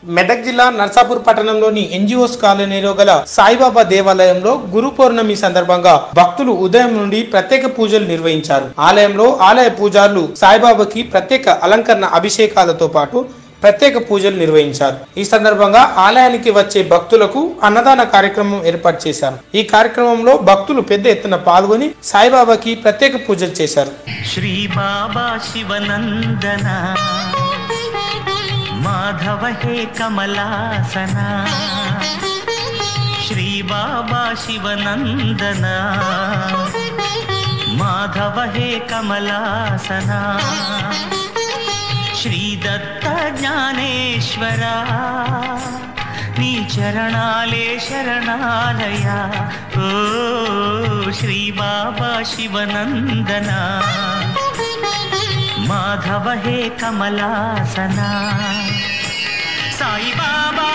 మెదక్ జిల్లా నర్సాపూర్ పట్టణంలోని ఎన్జిఓస్ కాలనీలో గల సాయిబాబా దేవాలయంలో గురు పౌర్ణమి సందర్భంగా భక్తులు ఉదయం నుండి ప్రత్యేక పూజలు నిర్వహించారు ఆలయంలో ఆలయ పూజారులు సాయిబాబాకి ప్రత్యేక అలంకరణ అభిషేకాలతో పాటు ప్రత్యేక పూజలు నిర్వహించారు ఈ సందర్భంగా ఆలయానికి వచ్చే భక్తులకు అన్నదాన కార్యక్రమం ఏర్పాటు చేశారు ఈ కార్యక్రమంలో భక్తులు పెద్ద ఎత్తున పాల్గొని సాయిబాబాకి ప్రత్యేక పూజలు చేశారు శ్రీ బాబా శివనందన మాధవ హే కమలాసన శ్రీ బాబా శివనందన మాధవ హే కమలాసన శ్రీ దత్త జ్ఞానేశ్వర నీ చరణాలే శరణాలయ ఓ శ్రీ బాబా శివనందన మాధవ హే కమలాసన సాయి బాబా